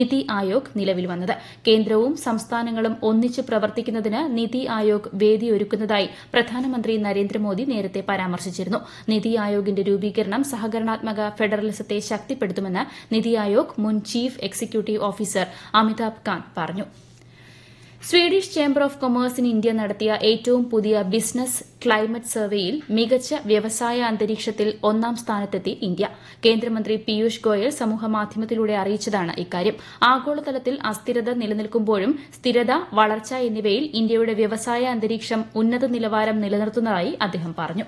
നിതി ആയോഗ് നിലവിൽ വന്നത് കേന്ദ്രവും സംസ്ഥാനങ്ങളും ഒന്നിച്ച് പ്രവർത്തിക്കുന്നതിന് നിതി ആയോഗ് വേദിയൊരുക്കുന്നതായി പ്രധാനമന്ത്രി നരേന്ദ്രമോദി നേരത്തെ പരാമർശിച്ചിരുന്നു നിതി ആയോഗിന്റെ രൂപീകരണം സഹകരണാത്മക ഫെഡറലിസത്തെ ശക്തിപ്പെടുത്തുമെന്ന് നിതി ആയോഗ് മുൻ chief executive officer Amitabh Kant പറഞ്ഞു Swedish chamber of commerce in India നടത്തിയ ഏറ്റവും പുതിയ ബിസിനസ് ക്ലൈമറ്റ് സർവേയിൽ മികച്ച വ്യവസായ അന്തരീക്ഷത്തിൽ ഒന്നാം സ്ഥാനത്തെത്തി ഇന്ത്യ കേന്ദ്രമന്ത്രി പീയൂഷ് ഗോയൽ സമൂഹമാധ്യമത്തിലൂടെ അറിയിച്ചതാണ് ഇക്കാര്യം ആഗോളതലത്തിൽ അസ്ഥിരത നിലനിൽക്കുമ്പോഴും സ്ഥിരത വളർച്ച എന്നിവയിൽ ഇന്ത്യയുടെ വ്യവസായ അന്തരീക്ഷം ഉന്നത നിലവാരം നിലനിർത്തുന്നതായി അദ്ദേഹം പറഞ്ഞു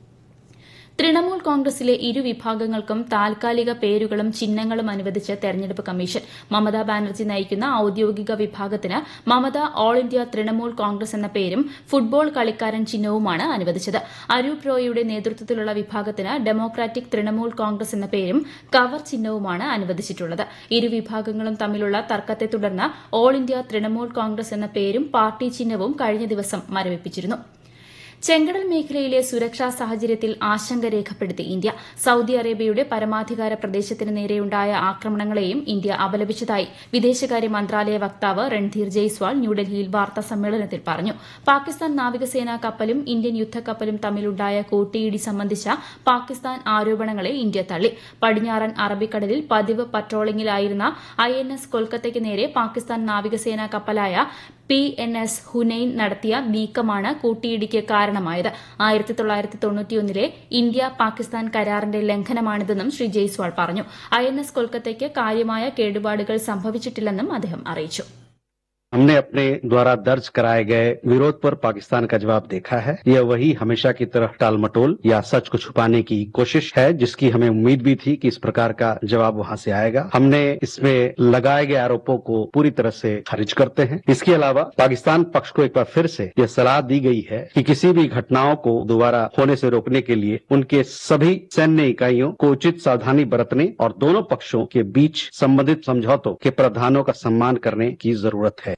തൃണമൂൽ കോൺഗ്രസിലെ ഇരു വിഭാഗങ്ങൾക്കും താൽക്കാലിക പേരുകളും ചിഹ്നങ്ങളും അനുവദിച്ച് തെരഞ്ഞെടുപ്പ് കമ്മീഷൻ മമതാ ബാനർജി നയിക്കുന്ന ഔദ്യോഗിക വിഭാഗത്തിന് മമത ഓൾ ഇന്ത്യ തൃണമൂൽ കോൺഗ്രസ് എന്ന പേരും ഫുട്ബോൾ കളിക്കാരൻ ചിഹ്നവുമാണ് അനുവദിച്ചത് അരൂപ് റോയിയുടെ നേതൃത്വത്തിലുള്ള വിഭാഗത്തിന് ഡെമോക്രാറ്റിക് തൃണമൂൽ കോൺഗ്രസ് എന്ന പേരും കവർ ചിഹ്നവുമാണ് അനുവദിച്ചിട്ടുള്ളത് ഇരു വിഭാഗങ്ങളും തമ്മിലുള്ള തർക്കത്തെ തുടർന്ന് ഓൾ ഇന്ത്യ തൃണമൂൽ കോൺഗ്രസ് എന്ന പേരും പാർട്ടി ചിഹ്നവും കഴിഞ്ഞ ദിവസം മരവിപ്പിച്ചിരുന്നു ചെങ്കടൽ മേഖലയിലെ സുരക്ഷാ സാഹചര്യത്തിൽ ആശങ്ക രേഖപ്പെടുത്തി ഇന്ത്യ സൌദി അറേബ്യയുടെ പരമാധികാര പ്രദേശത്തിന് നേരെയുണ്ടായ ആക്രമണങ്ങളെയും ഇന്ത്യ അപലപിച്ചതായി വിദേശകാര്യ മന്ത്രാലയ വക്താവ് രൺധീർ ജയ്സ്വാൾ ന്യൂഡൽഹിയിൽ വാർത്താ സമ്മേളനത്തിൽ പറഞ്ഞു പാകിസ്ഥാൻ നാവികസേനാ കപ്പലും ഇന്ത്യൻ യുദ്ധക്കപ്പലും തമ്മിലുണ്ടായ കൂട്ടിയിടി സംബന്ധിച്ച പാകിസ്ഥാൻ ആരോപണങ്ങളെ ഇന്ത്യ തള്ളി പടിഞ്ഞാറൻ അറബിക്കടലിൽ പതിവ് പട്രോളിംഗിലായിരുന്ന ഐ എൻ എസ് കൊൽക്കത്തയ്ക്ക് നേരെ പാകിസ്ഥാൻ നാവികസേനാ കപ്പലായ പി എൻ എസ് ഹുനൈൻ നടത്തിയ നീക്കമാണ് കൂട്ടിയിടിക്ക് കാരണമായത് ആയിരത്തി തൊള്ളായിരത്തി തൊണ്ണൂറ്റിയൊന്നിലെ ഇന്ത്യ പാകിസ്ഥാൻ കരാറിന്റെ ലംഘനമാണിതെന്നും ശ്രീ ജയ്സ്വാൾ പറഞ്ഞു ഐ എൻ എസ് കൊൽക്കത്തയ്ക്ക് കാര്യമായ കേടുപാടുകൾ സംഭവിച്ചിട്ടില്ലെന്നും അദ്ദേഹം അറിയിച്ചു हमने अपने द्वारा दर्ज कराए गए विरोध पर पाकिस्तान का जवाब देखा है यह वही हमेशा की तरह टालमटोल या सच को छुपाने की कोशिश है जिसकी हमें उम्मीद भी थी कि इस प्रकार का जवाब वहां से आएगा हमने इसमें लगाए गए आरोपों को पूरी तरह से खारिज करते हैं इसके अलावा पाकिस्तान पक्ष को एक बार फिर से यह सलाह दी गई है कि किसी भी घटनाओं को दोबारा होने से रोकने के लिए उनके सभी सैन्य इकाइयों को उचित सावधानी बरतने और दोनों पक्षों के बीच संबंधित समझौतों के प्रावधानों का सम्मान करने की जरूरत है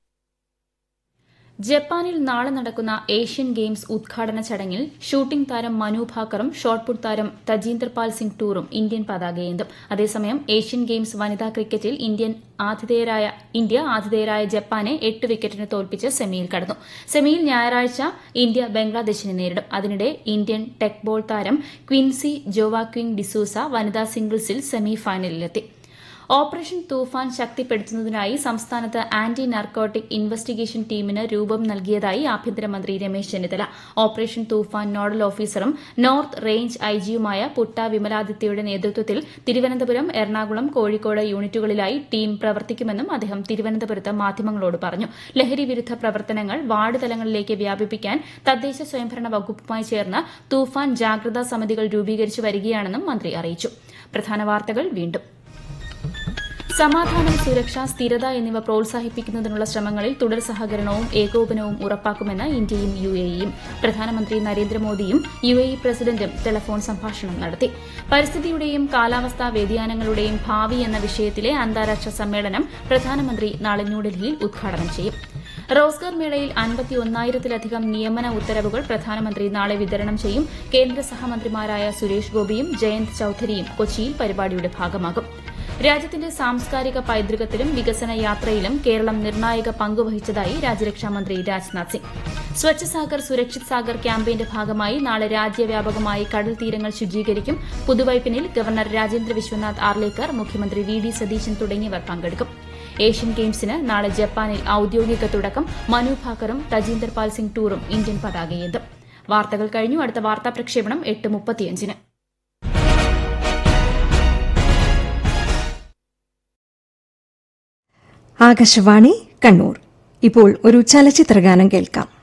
ജപ്പാനിൽ നാളെ നടക്കുന്ന ഏഷ്യൻ ഗെയിംസ് ഉദ്ഘാടന ചടങ്ങിൽ ഷൂട്ടിംഗ് താരം മനു ഭാക്കറും ഷോട്ട്പുട്ട് താരം തജീന്ദർ പാൽ സിംഗ് ടൂറും ഇന്ത്യൻ പതാകയേന്തും അതേസമയം ഏഷ്യൻ ഗെയിംസ് വനിതാ ക്രിക്കറ്റിൽ ഇന്ത്യൻ ആതിഥേയരായ ഇന്ത്യ ആതിഥേയരായ ജപ്പാനെ എട്ട് വിക്കറ്റിന് തോൽപ്പിച്ച് സെമിയിൽ കടന്നു സെമിയിൽ ഞായറാഴ്ച ഇന്ത്യ ബംഗ്ലാദേശിനെ നേരിടും അതിനിടെ ഇന്ത്യൻ ടെക് ബോൾ താരം ക്വിൻസി ജോവാക്വിങ് ഡിസൂസ വനിതാ സിംഗിൾസിൽ സെമി ഫൈനലിലെത്തി ഓപ്പറേഷൻ തൂഫാൻ ശക്തിപ്പെടുത്തുന്നതിനായി സംസ്ഥാനത്ത് ആന്റി നാർക്കോട്ടിക് ഇൻവെസ്റ്റിഗേഷൻ ടീമിന് രൂപം നൽകിയതായി ആഭ്യന്തരമന്ത്രി രമേശ് ചെന്നിത്തല ഓപ്പറേഷൻ തൂഫാൻ നോഡൽ ഓഫീസറും നോർത്ത് റേഞ്ച് ഐജിയുമായ പുട്ട വിമലാദിത്യയുടെ നേതൃത്വത്തിൽ തിരുവനന്തപുരം എറണാകുളം കോഴിക്കോട് യൂണിറ്റുകളിലായി ടീം പ്രവർത്തിക്കുമെന്നും അദ്ദേഹം തിരുവനന്തപുരത്ത് മാധ്യമങ്ങളോട് പറഞ്ഞു ലഹരി വിരുദ്ധ പ്രവർത്തനങ്ങൾ വാർഡ് തലങ്ങളിലേക്ക് വ്യാപിപ്പിക്കാൻ തദ്ദേശ സ്വയംഭരണ വകുപ്പുമായി ചേർന്ന് തൂഫാൻ ജാഗ്രതാ സമിതികൾ രൂപീകരിച്ചു വരികയാണെന്നും മന്ത്രി അറിയിച്ചു പ്രധാന വാർത്തകൾ വീണ്ടും സമാധാനം സുരക്ഷ സ്ഥിരത എന്നിവ പ്രോത്സാഹിപ്പിക്കുന്നതിനുള്ള ശ്രമങ്ങളിൽ തുടർ സഹകരണവും ഏകോപനവും ഉറപ്പാക്കുമെന്ന് ഇന്ത്യയും യു എയും പ്രധാനമന്ത്രി നരേന്ദ്രമോദിയും യു എ പ്രസിഡന്റും ടെലഫോൺ സംഭാഷണം നടത്തി പരിസ്ഥിതിയുടെയും കാലാവസ്ഥാ വ്യതിയാനങ്ങളുടെയും ഭാവി എന്ന വിഷയത്തിലെ അന്താരാഷ്ട്ര സമ്മേളനം പ്രധാനമന്ത്രി നാളെ ന്യൂഡൽഹിയിൽ ഉദ്ഘാടനം ചെയ്യും റോസ്ഗാർ മേളയിൽ അൻപത്തിയൊന്നായിരത്തിലധികം നിയമന ഉത്തരവുകൾ പ്രധാനമന്ത്രി നാളെ വിതരണം ചെയ്യും കേന്ദ്ര സഹമന്ത്രിമാരായ സുരേഷ് ഗോപിയും ജയന്ത് ചൌധരിയും കൊച്ചിയിൽ പരിപാടിയുടെ ഭാഗമാകും രാജ്യത്തിന്റെ സാംസ്കാരിക പൈതൃകത്തിലും വികസന യാത്രയിലും കേരളം നിർണായക പങ്കുവഹിച്ചതായി രാജ്യരക്ഷാമന്ത്രി രാജ്നാഥ് സിംഗ് സ്വച്ഛ് സാഗർ സുരക്ഷിത് സാഗർ ക്യാമ്പയിന്റെ ഭാഗമായി നാളെ രാജ്യവ്യാപകമായി കടൽ തീരങ്ങൾ ശുചീകരിക്കും പുതുവൈപ്പിനിൽ ഗവർണർ രാജേന്ദ്ര വിശ്വനാഥ് ആർലേക്കർ മുഖ്യമന്ത്രി വി ഡി സതീശൻ തുടങ്ങിയവർ പങ്കെടുക്കും ഏഷ്യൻ ഗെയിംസിന് നാളെ ജപ്പാനിൽ ഔദ്യോഗിക തുടക്കം മനു ഭാക്കറും തജീന്ദർ പാൽ സിംഗ് ടൂറും ഇന്ത്യൻ പതാകയേന്തും വാർത്തകൾ കഴിഞ്ഞു അടുത്ത വാർത്താ പ്രക്ഷേപണം എട്ട് മുപ്പത്തിയഞ്ചിന് ആകാശവാണി കണ്ണൂർ ഇപ്പോൾ ഒരു ചലച്ചിത്രഗാനം കേൾക്കാം